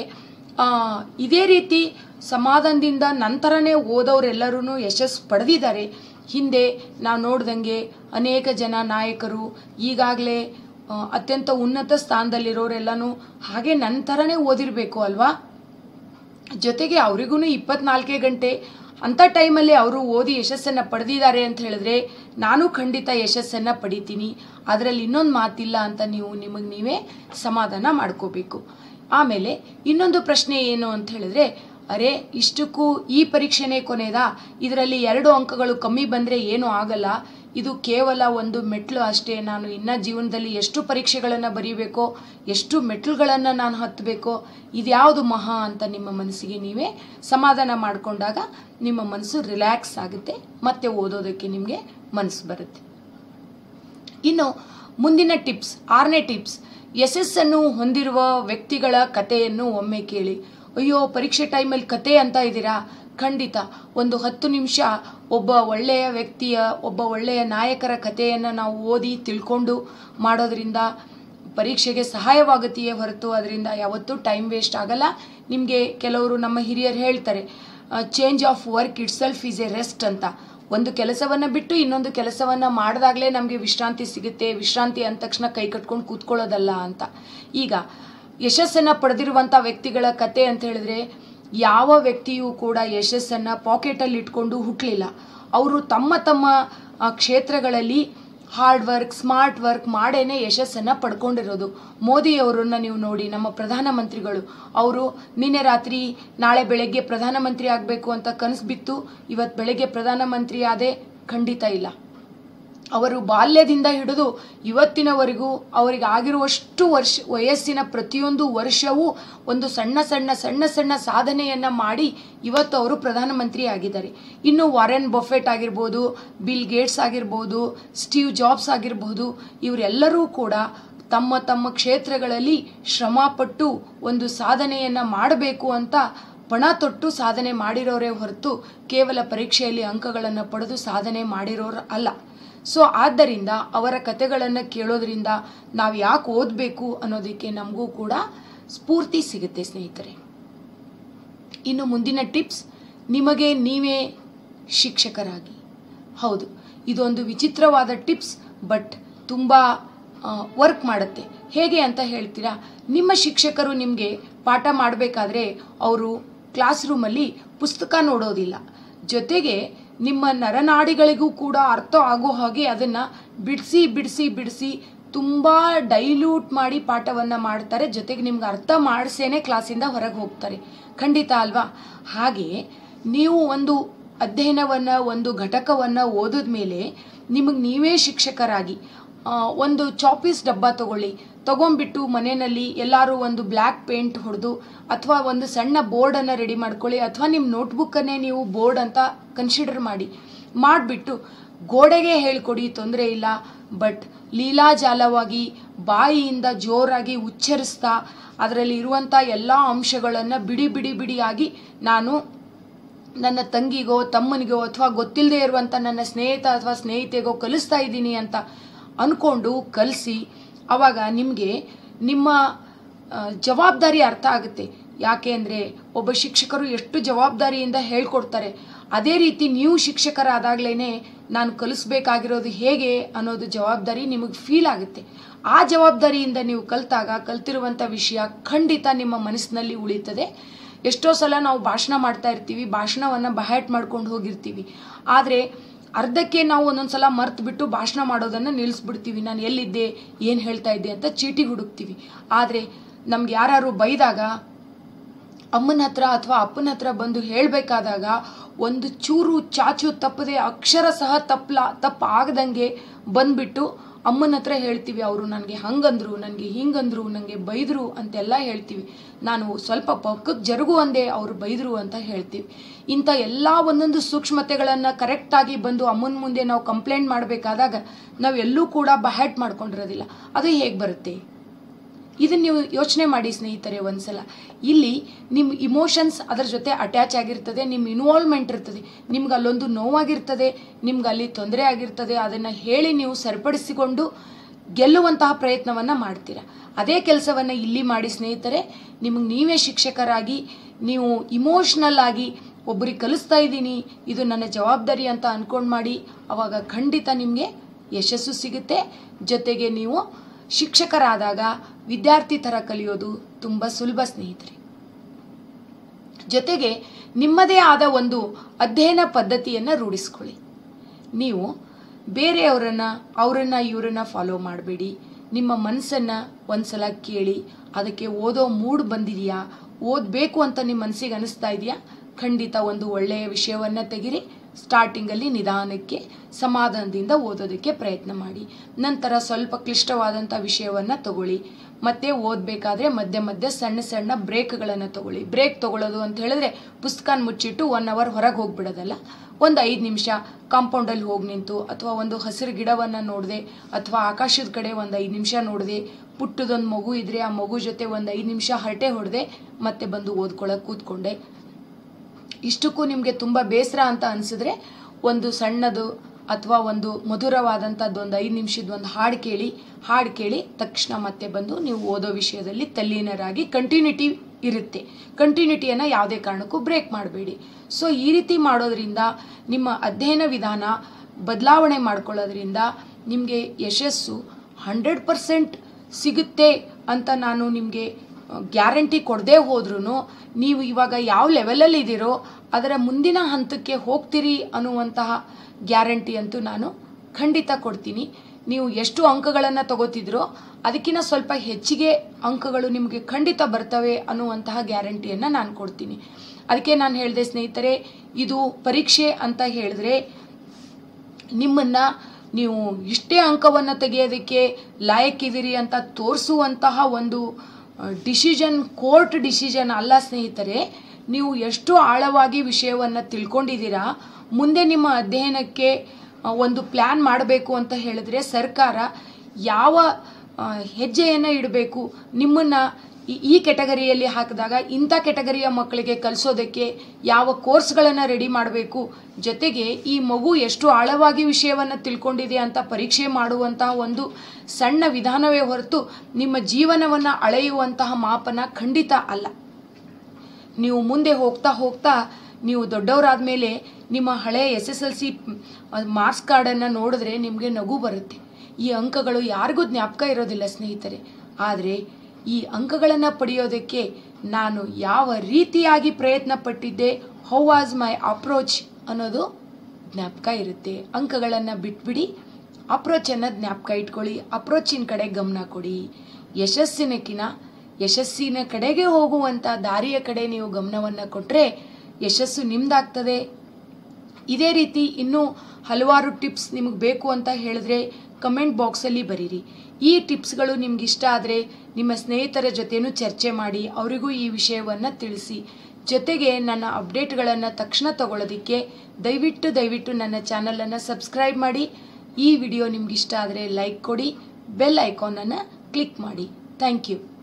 ಇದೇ ರೀತಿ ಸಮಾಧಾನದಿಂದ ನಂತರನೇ ಓದೋರೆಲ್ಲರೂ ಯಶಸ್ಸು ಪಡೆದಿದ್ದಾರೆ ಹಿಂದೆ ನಾವು ನೋಡ್ದಂಗೆ ಅನೇಕ ಜನ ನಾಯಕರು ಈಗಾಗಲೇ ಅತ್ಯಂತ ಉನ್ನತ ಸ್ಥಾನದಲ್ಲಿರೋರೆಲ್ಲನೂ ಹಾಗೆ ನಂತರನೇ ಓದಿರಬೇಕು ಅಲ್ವಾ ಜೊತೆಗೆ ಅವರಿಗೂ ಇಪ್ಪತ್ನಾಲ್ಕೇ ಗಂಟೆ ಅಂಥ ಟೈಮಲ್ಲಿ ಅವರು ಓದಿ ಯಶಸ್ಸನ್ನು ಪಡೆದಿದ್ದಾರೆ ಅಂತ ಹೇಳಿದ್ರೆ ನಾನು ಖಂಡಿತ ಯಶಸ್ಸನ್ನು ಪಡಿತೀನಿ ಅದರಲ್ಲಿ ಇನ್ನೊಂದು ಮಾತಿಲ್ಲ ಅಂತ ನೀವು ನಿಮಗೆ ನೀವೇ ಸಮಾಧಾನ ಮಾಡ್ಕೋಬೇಕು ಆಮೇಲೆ ಇನ್ನೊಂದು ಪ್ರಶ್ನೆ ಏನು ಅಂತ ಹೇಳಿದ್ರೆ ಅರೆ ಇಷ್ಟಕ್ಕೂ ಈ ಪರೀಕ್ಷೆನೇ ಕೊನೆಯದಾ ಇದರಲ್ಲಿ ಎರಡು ಅಂಕಗಳು ಕಮ್ಮಿ ಬಂದರೆ ಏನೂ ಆಗಲ್ಲ ಇದು ಕೇವಲ ಒಂದು ಮೆಟ್ಲು ಅಷ್ಟೇ ನಾನು ಇನ್ನು ಜೀವನದಲ್ಲಿ ಎಷ್ಟು ಪರೀಕ್ಷೆಗಳನ್ನು ಬರೀಬೇಕೋ ಎಷ್ಟು ಮೆಟ್ಲುಗಳನ್ನು ನಾನು ಹತ್ತಬೇಕೋ ಇದ್ಯಾವುದು ಮಹಾ ಅಂತ ನಿಮ್ಮ ಮನಸ್ಸಿಗೆ ನೀವೇ ಸಮಾಧಾನ ಮಾಡಿಕೊಂಡಾಗ ನಿಮ್ಮ ಮನಸ್ಸು ರಿಲ್ಯಾಕ್ಸ್ ಆಗುತ್ತೆ ಮತ್ತೆ ಓದೋದಕ್ಕೆ ನಿಮಗೆ ಮನಸ್ಸು ಬರುತ್ತೆ ಇನ್ನು ಮುಂದಿನ ಟಿಪ್ಸ್ ಆರನೇ ಟಿಪ್ಸ್ ಯಶಸ್ಸನ್ನು ಹೊಂದಿರುವ ವ್ಯಕ್ತಿಗಳ ಕಥೆಯನ್ನು ಒಮ್ಮೆ ಕೇಳಿ ಅಯ್ಯೋ ಪರೀಕ್ಷೆ ಟೈಮಲ್ಲಿ ಕತೆ ಅಂತ ಇದ್ದೀರಾ ಖಂಡಿತ ಒಂದು ಹತ್ತು ನಿಮಿಷ ಒಬ್ಬ ಒಳ್ಳೆಯ ವ್ಯಕ್ತಿಯ ಒಬ್ಬ ಒಳ್ಳೆಯ ನಾಯಕರ ಕಥೆಯನ್ನು ನಾವು ಓದಿ ತಿಳ್ಕೊಂಡು ಮಾಡೋದ್ರಿಂದ ಪರೀಕ್ಷೆಗೆ ಸಹಾಯವಾಗುತ್ತೆಯೇ ಹೊರತು ಅದರಿಂದ ಯಾವತ್ತೂ ಟೈಮ್ ವೇಸ್ಟ್ ಆಗಲ್ಲ ನಿಮಗೆ ಕೆಲವರು ನಮ್ಮ ಹಿರಿಯರು ಹೇಳ್ತಾರೆ change of work itself is a rest ಅಂತ ಒಂದು ಕೆಲಸವನ್ನು ಬಿಟ್ಟು ಇನ್ನೊಂದು ಕೆಲಸವನ್ನು ಮಾಡಿದಾಗಲೇ ನಮಗೆ ವಿಶ್ರಾಂತಿ ಸಿಗುತ್ತೆ ವಿಶ್ರಾಂತಿ ಅಂದ ತಕ್ಷಣ ಕೈ ಕಟ್ಕೊಂಡು ಕೂತ್ಕೊಳ್ಳೋದಲ್ಲ ಅಂತ ಈಗ ಯಶಸ್ಸನ್ನು ಪಡೆದಿರುವಂಥ ವ್ಯಕ್ತಿಗಳ ಕತೆ ಅಂತ ಹೇಳಿದ್ರೆ ಯಾವ ವ್ಯಕ್ತಿಯೂ ಕೂಡ ಯಶಸ್ಸನ್ನು ಪಾಕೆಟಲ್ಲಿ ಇಟ್ಕೊಂಡು ಹುಟ್ಟಲಿಲ್ಲ ಅವರು ತಮ್ಮ ತಮ್ಮ ಆ, ಕ್ಷೇತ್ರಗಳಲ್ಲಿ ಹಾರ್ಡ್ ವರ್ಕ್ ಸ್ಮಾರ್ಟ್ ವರ್ಕ್ ಮಾಡೇನೆ ಯಶಸ್ಸನ್ನು ಪಡ್ಕೊಂಡಿರೋದು ಮೋದಿಯವರನ್ನ ನೀವು ನೋಡಿ ನಮ್ಮ ಪ್ರಧಾನಮಂತ್ರಿಗಳು ಅವರು ನಿನ್ನೆ ರಾತ್ರಿ ನಾಳೆ ಬೆಳಗ್ಗೆ ಪ್ರಧಾನಮಂತ್ರಿ ಆಗಬೇಕು ಅಂತ ಕನಸು ಬಿತ್ತು ಇವತ್ತು ಬೆಳಗ್ಗೆ ಪ್ರಧಾನಮಂತ್ರಿ ಆದೇ ಖಂಡಿತ ಇಲ್ಲ ಅವರು ಬಾಲ್ಯದಿಂದ ಹಿಡಿದು ಇವತ್ತಿನವರೆಗೂ ಅವರಿಗೆ ಆಗಿರುವಷ್ಟು ವರ್ಷ ವಯಸ್ಸಿನ ಪ್ರತಿಯೊಂದು ವರ್ಷವೂ ಒಂದು ಸಣ್ಣ ಸಣ್ಣ ಸಣ್ಣ ಸಣ್ಣ ಸಾಧನೆಯನ್ನು ಮಾಡಿ ಇವತ್ತು ಅವರು ಪ್ರಧಾನಮಂತ್ರಿ ಆಗಿದ್ದಾರೆ ಇನ್ನು ವಾರೆನ್ ಬೊಫೆಟ್ ಆಗಿರ್ಬೋದು ಬಿಲ್ ಗೇಟ್ಸ್ ಆಗಿರ್ಬೋದು ಸ್ಟೀವ್ ಜಾಬ್ಸ್ ಆಗಿರ್ಬೋದು ಇವರೆಲ್ಲರೂ ಕೂಡ ತಮ್ಮ ತಮ್ಮ ಕ್ಷೇತ್ರಗಳಲ್ಲಿ ಶ್ರಮಪಟ್ಟು ಒಂದು ಸಾಧನೆಯನ್ನು ಮಾಡಬೇಕು ಅಂತ ಪಣ ತೊಟ್ಟು ಸಾಧನೆ ಮಾಡಿರೋರೇ ಹೊರತು ಕೇವಲ ಪರೀಕ್ಷೆಯಲ್ಲಿ ಅಂಕಗಳನ್ನು ಪಡೆದು ಸಾಧನೆ ಮಾಡಿರೋರು ಅಲ್ಲ ಸೊ ಆದ್ದರಿಂದ ಅವರ ಕತೆಗಳನ್ನು ಕೇಳೋದ್ರಿಂದ ನಾವು ಯಾಕೆ ಓದಬೇಕು ಅನ್ನೋದಕ್ಕೆ ನಮಗೂ ಕೂಡ ಸ್ಫೂರ್ತಿ ಸಿಗುತ್ತೆ ಸ್ನೇಹಿತರೆ ಇನ್ನು ಮುಂದಿನ ಟಿಪ್ಸ್ ನಿಮಗೆ ನೀವೇ ಶಿಕ್ಷಕರಾಗಿ ಹೌದು ಇದೊಂದು ವಿಚಿತ್ರವಾದ ಟಿಪ್ಸ್ ಬಟ್ ತುಂಬ ವರ್ಕ್ ಮಾಡುತ್ತೆ ಹೇಗೆ ಅಂತ ಹೇಳ್ತೀರಾ ನಿಮ್ಮ ಶಿಕ್ಷಕರು ನಿಮಗೆ ಪಾಠ ಮಾಡಬೇಕಾದ್ರೆ ಅವರು ಕ್ಲಾಸ್ ರೂಮಲ್ಲಿ ಪುಸ್ತಕ ನೋಡೋದಿಲ್ಲ ಜೊತೆಗೆ ನಿಮ್ಮ ನರನಾಡಿಗಳಿಗೂ ಕೂಡ ಅರ್ಥ ಆಗೋ ಹಾಗೆ ಅದನ್ನು ಬಿಡಿಸಿ ಬಿಡಿಸಿ ಬಿಡಿಸಿ ತುಂಬ ಡೈಲ್ಯೂಟ್ ಮಾಡಿ ಪಾಠವನ್ನು ಮಾಡ್ತಾರೆ ಜೊತೆಗೆ ನಿಮ್ಗೆ ಅರ್ಥ ಮಾಡಿಸೇನೆ ಕ್ಲಾಸಿಂದ ಹೊರಗೆ ಹೋಗ್ತಾರೆ ಖಂಡಿತ ಅಲ್ವಾ ಹಾಗೆ ನೀವು ಒಂದು ಅಧ್ಯಯನವನ್ನು ಒಂದು ಘಟಕವನ್ನು ಓದಿದ ಮೇಲೆ ನಿಮಗೆ ನೀವೇ ಶಿಕ್ಷಕರಾಗಿ ಆ, ಒಂದು ಚಾಪೀಸ್ ಡಬ್ಬ ತಗೊಳ್ಳಿ ತಗೊಂಡ್ಬಿಟ್ಟು ಮನೆಯಲ್ಲಿ ಎಲ್ಲರೂ ಒಂದು ಬ್ಲ್ಯಾಕ್ ಪೇಂಟ್ ಹೊಡೆದು ಅಥವಾ ಒಂದು ಸಣ್ಣ ಬೋರ್ಡನ್ನು ರೆಡಿ ಮಾಡ್ಕೊಳ್ಳಿ ಅಥವಾ ನಿಮ್ಮ ನೋಟ್ಬುಕ್ಕನ್ನೇ ನೀವು ಬೋರ್ಡ್ ಅಂತ ಕನ್ಸಿಡರ್ ಮಾಡಿ ಮಾಡಿಬಿಟ್ಟು ಗೋಡೆಗೆ ಹೇಳ್ಕೊಡಿ ತೊಂದರೆ ಇಲ್ಲ ಬಟ್ ಲೀಲಾಜಾಲವಾಗಿ ಬಾಯಿಯಿಂದ ಜೋರಾಗಿ ಉಚ್ಚರಿಸ್ತಾ ಅದರಲ್ಲಿ ಇರುವಂಥ ಎಲ್ಲ ಅಂಶಗಳನ್ನು ಬಿಡಿ ಬಿಡಿ ಬಿಡಿಯಾಗಿ ನಾನು ನನ್ನ ತಂಗಿಗೋ ತಮ್ಮನಿಗೋ ಅಥವಾ ಗೊತ್ತಿಲ್ಲದೆ ಇರುವಂಥ ನನ್ನ ಸ್ನೇಹಿತ ಅಥವಾ ಸ್ನೇಹಿತೆಗೋ ಕಲಿಸ್ತಾ ಇದ್ದೀನಿ ಅಂತ ಅಂದ್ಕೊಂಡು ಕಲಿಸಿ ಆವಾಗ ನಿಮಗೆ ನಿಮ್ಮ ಆ, ಜವಾಬ್ದಾರಿ ಅರ್ಥ ಆಗುತ್ತೆ ಯಾಕೆ ಅಂದರೆ ಒಬ್ಬ ಶಿಕ್ಷಕರು ಎಷ್ಟು ಜವಾಬ್ದಾರಿಯಿಂದ ಹೇಳ್ಕೊಡ್ತಾರೆ ಅದೇ ರೀತಿ ನೀವು ಶಿಕ್ಷಕರಾದಾಗಲೇ ನಾನು ಕಲಿಸ್ಬೇಕಾಗಿರೋದು ಹೇಗೆ ಅನ್ನೋದು ಜವಾಬ್ದಾರಿ ನಿಮಗೆ ಫೀಲ್ ಆಗುತ್ತೆ ಆ ಜವಾಬ್ದಾರಿಯಿಂದ ನೀವು ಕಲಿತಾಗ ಕಲ್ತಿರುವಂಥ ವಿಷಯ ಖಂಡಿತ ನಿಮ್ಮ ಮನಸ್ಸಿನಲ್ಲಿ ಉಳಿತದೆ ಎಷ್ಟೋ ಸಲ ನಾವು ಭಾಷಣ ಮಾಡ್ತಾ ಇರ್ತೀವಿ ಭಾಷಣವನ್ನು ಬಹ್ಯಾಟ್ ಮಾಡ್ಕೊಂಡು ಹೋಗಿರ್ತೀವಿ ಆದರೆ ಅರ್ಧಕ್ಕೆ ನಾವು ಒಂದೊಂದು ಸಲ ಮರ್ತು ಬಿಟ್ಟು ಭಾಷಣ ಮಾಡೋದನ್ನು ನಿಲ್ಲಿಸ್ಬಿಡ್ತೀವಿ ನಾನು ಎಲ್ಲಿದ್ದೆ ಏನು ಹೇಳ್ತಾ ಇದ್ದೆ ಅಂತ ಚೀಟಿ ಹುಡುಕ್ತೀವಿ ಆದರೆ ನಮ್ಗೆ ಯಾರು ಬೈದಾಗ ಅಮ್ಮನ ಹತ್ರ ಅಥವಾ ಅಪ್ಪನ ಹತ್ರ ಬಂದು ಹೇಳಬೇಕಾದಾಗ ಒಂದು ಚೂರು ಚಾಚು ತಪ್ಪದೆ ಅಕ್ಷರ ಸಹ ತಪ್ಪಲ ತಪ್ಪು ಆಗದಂಗೆ ಬಂದ್ಬಿಟ್ಟು ಅಮ್ಮನ ಹತ್ರ ಹೇಳ್ತೀವಿ ಅವರು ನನಗೆ ಹಂಗಂದ್ರು ನನಗೆ ಹಿಂಗಂದ್ರು ನನಗೆ ಬೈದರು ಅಂತೆಲ್ಲ ಹೇಳ್ತೀವಿ ನಾನು ಸ್ವಲ್ಪ ಪಕ್ಕಕ್ಕೆ ಜರುಗು ಅಂದೆ ಅವರು ಬೈದರು ಅಂತ ಹೇಳ್ತೀವಿ ಇಂಥ ಎಲ್ಲ ಒಂದೊಂದು ಸೂಕ್ಷ್ಮತೆಗಳನ್ನು ಕರೆಕ್ಟಾಗಿ ಬಂದು ಅಮ್ಮನ ಮುಂದೆ ನಾವು ಕಂಪ್ಲೇಂಟ್ ಮಾಡಬೇಕಾದಾಗ ನಾವು ಎಲ್ಲೂ ಕೂಡ ಬಹ್ಯಾಟ್ ಮಾಡ್ಕೊಂಡಿರೋದಿಲ್ಲ ಅದು ಹೇಗೆ ಬರುತ್ತೆ ಇದನ್ನ ನೀವು ಯೋಚನೆ ಮಾಡಿ ಸ್ನೇಹಿತರೆ ಒಂದ್ಸಲ ಇಲ್ಲಿ ನಿಮ್ಮ ಇಮೋಷನ್ಸ್ ಅದರ ಜೊತೆ ಅಟ್ಯಾಚ್ ಆಗಿರ್ತದೆ ನಿಮ್ಮ ಇನ್ವಾಲ್ವ್ಮೆಂಟ್ ಇರ್ತದೆ ನಿಮ್ಗೆ ಅಲ್ಲೊಂದು ನೋವಾಗಿರ್ತದೆ ನಿಮ್ಗೆ ಅಲ್ಲಿ ತೊಂದರೆ ಆಗಿರ್ತದೆ ಅದನ್ನು ಹೇಳಿ ನೀವು ಸರಿಪಡಿಸಿಕೊಂಡು ಗೆಲ್ಲುವಂತಹ ಪ್ರಯತ್ನವನ್ನು ಮಾಡ್ತೀರಾ ಅದೇ ಕೆಲಸವನ್ನು ಇಲ್ಲಿ ಮಾಡಿ ಸ್ನೇಹಿತರೆ ನಿಮಗೆ ನೀವೇ ಶಿಕ್ಷಕರಾಗಿ ನೀವು ಇಮೋಷ್ನಲ್ ಆಗಿ ಒಬ್ಬರಿಗೆ ಕಲಿಸ್ತಾ ಇದ್ದೀನಿ ಇದು ನನ್ನ ಜವಾಬ್ದಾರಿ ಅಂತ ಅಂದ್ಕೊಂಡು ಮಾಡಿ ಅವಾಗ ಖಂಡಿತ ನಿಮಗೆ ಯಶಸ್ಸು ಸಿಗುತ್ತೆ ಜೊತೆಗೆ ನೀವು ಶಿಕ್ಷಕರಾದಾಗ ವಿದ್ಯಾರ್ಥಿ ಥರ ಕಲಿಯೋದು ತುಂಬ ಸುಲಭ ಸ್ನೇಹಿತರೆ ಜೊತೆಗೆ ನಿಮ್ಮದೇ ಆದ ಒಂದು ಅಧ್ಯಯನ ಪದ್ಧತಿಯನ್ನು ರೂಢಿಸ್ಕೊಳ್ಳಿ ನೀವು ಬೇರೆಯವರನ್ನ ಅವರನ್ನ ಇವರನ್ನ ಫಾಲೋ ಮಾಡಬೇಡಿ ನಿಮ್ಮ ಮನಸ್ಸನ್ನು ಒಂದ್ಸಲ ಕೇಳಿ ಅದಕ್ಕೆ ಓದೋ ಮೂಡ್ ಬಂದಿದೆಯಾ ಓದಬೇಕು ಅಂತ ನಿಮ್ಮ ಮನಸ್ಸಿಗೆ ಅನಿಸ್ತಾ ಇದೆಯಾ ಖಂಡಿತ ಒಂದು ಒಳ್ಳೆಯ ವಿಷಯವನ್ನು ತೆಗಿರಿ ಸ್ಟಾರ್ಟಿಂಗಲ್ಲಿ ನಿಧಾನಕ್ಕೆ ಸಮಾಧಾನದಿಂದ ಓದೋದಕ್ಕೆ ಪ್ರಯತ್ನ ಮಾಡಿ ನಂತರ ಸ್ವಲ್ಪ ಕ್ಲಿಷ್ಟವಾದಂಥ ವಿಷಯವನ್ನು ತಗೊಳ್ಳಿ ಮತ್ತೆ ಓದಬೇಕಾದ್ರೆ ಮಧ್ಯೆ ಮಧ್ಯೆ ಸಣ್ಣ ಸಣ್ಣ ಬ್ರೇಕ್ಗಳನ್ನು ತಗೊಳ್ಳಿ ಬ್ರೇಕ್ ತಗೊಳ್ಳೋದು ಅಂತ ಹೇಳಿದ್ರೆ ಪುಸ್ತಕನ ಮುಚ್ಚಿಟ್ಟು ಒನ್ ಅವರ್ ಹೊರಗೆ ಹೋಗ್ಬಿಡೋದಲ್ಲ ಒಂದು ಐದು ನಿಮಿಷ ಕಾಂಪೌಂಡಲ್ಲಿ ಹೋಗಿ ನಿಂತು ಅಥವಾ ಒಂದು ಹಸಿರು ಗಿಡವನ್ನು ನೋಡಿದೆ ಅಥವಾ ಆಕಾಶದ ಕಡೆ ಒಂದು ಐದು ನಿಮಿಷ ನೋಡಿದೆ ಪುಟ್ಟದೊಂದು ಮಗು ಇದ್ರೆ ಆ ಮಗು ಜೊತೆ ಒಂದು ಐದು ನಿಮಿಷ ಹರಟೆ ಹೊಡೆದೆ ಮತ್ತೆ ಬಂದು ಓದ್ಕೊಳ್ಳೋಕೆ ಕೂತ್ಕೊಂಡೆ ಇಷ್ಟಕ್ಕೂ ನಿಮಗೆ ತುಂಬ ಬೇಸರ ಅಂತ ಅನಿಸಿದ್ರೆ ಒಂದು ಸಣ್ಣದು ಅಥವಾ ಒಂದು ಮಧುರವಾದಂಥದ್ದು ಒಂದು ಐದು ನಿಮಿಷದ ಒಂದು ಹಾಡು ಕೇಳಿ ಹಾಡು ಕೇಳಿ ತಕ್ಷಣ ಮತ್ತೆ ಬಂದು ನೀವು ಓದೋ ವಿಷಯದಲ್ಲಿ ತಲ್ಲೀನರಾಗಿ ಕಂಟಿನ್ಯೂಟಿ ಇರುತ್ತೆ ಕಂಟಿನ್ಯೂಟಿಯನ್ನು ಯಾವುದೇ ಕಾರಣಕ್ಕೂ ಬ್ರೇಕ್ ಮಾಡಬೇಡಿ ಸೊ ಈ ರೀತಿ ಮಾಡೋದ್ರಿಂದ ನಿಮ್ಮ ಅಧ್ಯಯನ ವಿಧಾನ ಬದಲಾವಣೆ ಮಾಡ್ಕೊಳ್ಳೋದ್ರಿಂದ ನಿಮಗೆ ಯಶಸ್ಸು ಹಂಡ್ರೆಡ್ ಪರ್ಸೆಂಟ್ ಸಿಗುತ್ತೆ ಅಂತ ನಾನು ನಿಮಗೆ ಗ್ಯಾರಂಟಿ ಕೊಡದೇ ಹೋದ್ರೂ ನೀವು ಇವಾಗ ಯಾವ ಲೆವೆಲಲ್ಲಿ ಇದ್ದೀರೋ ಅದರ ಮುಂದಿನ ಹಂತಕ್ಕೆ ಹೋಗ್ತೀರಿ ಅನ್ನುವಂತಹ ಗ್ಯಾರಂಟಿ ಅಂತೂ ನಾನು ಖಂಡಿತ ಕೊಡ್ತೀನಿ ನೀವು ಎಷ್ಟು ಅಂಕಗಳನ್ನು ತಗೋತಿದ್ರೋ ಅದಕ್ಕಿಂತ ಸ್ವಲ್ಪ ಹೆಚ್ಚಿಗೆ ಅಂಕಗಳು ನಿಮಗೆ ಖಂಡಿತ ಬರ್ತವೆ ಅನ್ನುವಂತಹ ಗ್ಯಾರಂಟಿಯನ್ನು ನಾನು ಕೊಡ್ತೀನಿ ಅದಕ್ಕೆ ನಾನು ಹೇಳಿದೆ ಸ್ನೇಹಿತರೆ ಇದು ಪರೀಕ್ಷೆ ಅಂತ ಹೇಳಿದ್ರೆ ನಿಮ್ಮನ್ನು ನೀವು ಇಷ್ಟೇ ಅಂಕವನ್ನು ತೆಗೆಯೋದಕ್ಕೆ ಲಾಯಕ್ಕಿದ್ದೀರಿ ಅಂತ ತೋರಿಸುವಂತಹ ಒಂದು ಡಿಸಿಷನ್ ಕೋರ್ಟ್ ಡಿಸಿಷನ್ ಅಲ್ಲ ಸ್ನೇಹಿತರೆ ನೀವು ಎಷ್ಟು ಆಳವಾಗಿ ವಿಷಯವನ್ನು ತಿಳ್ಕೊಂಡಿದ್ದೀರಾ ಮುಂದೆ ನಿಮ್ಮ ಅಧ್ಯಯನಕ್ಕೆ ಆ, ಒಂದು ಪ್ಲ್ಯಾನ್ ಮಾಡಬೇಕು ಅಂತ ಹೇಳಿದ್ರೆ ಸರ್ಕಾರ ಯಾವ ಆ, ಹೆಜ್ಜೆಯನ್ನು ಇಡಬೇಕು ನಿಮ್ಮನ್ನು ಈ- ಈ ಕೆಟಗರಿಯಲ್ಲಿ ಹಾಕಿದಾಗ ಇಂಥ ಕೆಟಗರಿಯ ಮಕ್ಕಳಿಗೆ ಕಲಿಸೋದಕ್ಕೆ ಯಾವ ಕೋರ್ಸ್ಗಳನ್ನು ರೆಡಿ ಮಾಡಬೇಕು ಜೊತೆಗೆ ಈ ಮಗು ಎಷ್ಟು ಆಳವಾಗಿ ವಿಷಯವನ್ನು ತಿಳ್ಕೊಂಡಿದೆ ಅಂತ ಪರೀಕ್ಷೆ ಮಾಡುವಂತಹ ಒಂದು ಸಣ್ಣ ವಿಧಾನವೇ ಹೊರತು ನಿಮ್ಮ ಜೀವನವನ್ನು ಅಳೆಯುವಂತಹ ಮಾಪನ ಖಂಡಿತ ಅಲ್ಲ ನೀವು ಮುಂದೆ ಹೋಗ್ತಾ ಹೋಗ್ತಾ ನೀವು ದೊಡ್ಡವರಾದ ಮೇಲೆ ನಿಮ್ಮ ಹಳೆಯ S S L C marks ಕಾರ್ಡನ್ನು ನೋಡಿದ್ರೆ ನಿಮಗೆ ನಗು ಬರುತ್ತೆ ಈ ಅಂಕಗಳು ಯಾರಿಗೂ ಜ್ಞಾಪಕ ಇರೋದಿಲ್ಲ ಸ್ನೇಹಿತರೆ ಆದರೆ ಈ ಅಂಕಗಳನ್ನು ಪಡೆಯೋದಕ್ಕೆ ನಾನು ಯಾವ ರೀತಿಯಾಗಿ ಪ್ರಯತ್ನ ಪಟ್ಟಿದ್ದೆ ಹೌ ವಾಸ್ ಮೈ ಅಪ್ರೋಚ್ ಅನ್ನೋದು ಜ್ಞಾಪಕ ಇರುತ್ತೆ ಅಂಕಗಳನ್ನು ಬಿಟ್ಬಿಡಿ ಅಪ್ರೋಚನ್ನು ಜ್ಞಾಪಕ ಇಟ್ಕೊಳ್ಳಿ ಅಪ್ರೋಚಿನ ಕಡೆ ಗಮನ ಕೊಡಿ ಯಶಸ್ಸಿನಕ್ಕಿನ ಯಶಸ್ಸಿನ ಕಡೆಗೆ ಹೋಗುವಂಥ ದಾರಿಯ ಕಡೆ ನೀವು ಗಮನವನ್ನು ಕೊಟ್ಟರೆ ಯಶಸ್ಸು ನಿಮ್ದಾಗ್ತದೆ ಇದೇ ರೀತಿ ಇನ್ನೂ ಹಲವಾರು ಟಿಪ್ಸ್ ನಿಮಗೆ ಬೇಕು ಅಂತ ಹೇಳಿದ್ರೆ ಕಮೆಂಟ್ ಬಾಕ್ಸಲ್ಲಿ ಬರೀರಿ ಈ ಟಿಪ್ಸ್ಗಳು ನಿಮ್ಗೆ ಇಷ್ಟ ಆದರೆ ನಿಮ್ಮ ಸ್ನೇಹಿತರ ಜೊತೆನೂ ಚರ್ಚೆ ಮಾಡಿ ಅವರಿಗೂ ಈ ವಿಷಯವನ್ನು ತಿಳಿಸಿ ಜೊತೆಗೆ ನನ್ನ ಅಪ್ಡೇಟ್ಗಳನ್ನು ತಕ್ಷಣ ತಗೊಳ್ಳೋದಕ್ಕೆ ದಯವಿಟ್ಟು ದಯವಿಟ್ಟು ನನ್ನ ಚಾನಲನ್ನು ಸಬ್ಸ್ಕ್ರೈಬ್ ಮಾಡಿ ಈ ವಿಡಿಯೋ ನಿಮ್ಗೆ ಇಷ್ಟ ಆದರೆ ಲೈಕ್ ಕೊಡಿ ಬೆಲ್ ಐಕಾನನ್ನು ಕ್ಲಿಕ್ ಮಾಡಿ ಥ್ಯಾಂಕ್ ಯು